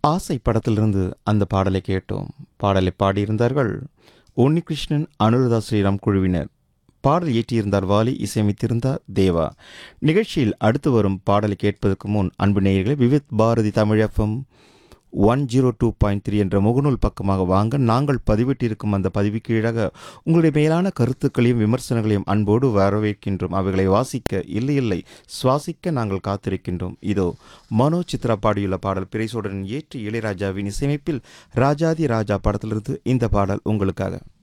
ஆசை படத்திலிருந்து அந்த பாடலை கேட்டோம் பாடலை பாடியிருந்தார்கள் உன்னிகிருஷ்ணன் அனுராதா ஸ்ரீராம் குழுவினர் பாடல் இயற்றியிருந்தார் வாலி இசையமைத்திருந்தார் தேவா நிகழ்ச்சியில் அடுத்து வரும் பாடலை கேட்பதற்கு முன் அன்பு நேயர்களே Vividh Bharathi Tamil FM one zero two point three என்ற முகநூல் பக்கமாக வாங்க நாங்கள் பதிவிட்டிருக்கும் அந்த பதிவு கீழாக உங்களுடைய மேலான கருத்துக்களையும் விமர்சனங்களையும் அன்போடு வரவேற்கின்றோம் அவைகளை வாசிக்க இல்லை இல்லை சுவாசிக்க நாங்கள் காத்திருக்கின்றோம் இதோ மனோ சித்ரா பாடியுள்ள பாடல் பிரைசோடன் ஏற்றி இளையராஜாவின் இசையமைப்பில் ராஜாதி ராஜா படத்திலிருந்து இந்த பாடல் உங்களுக்காக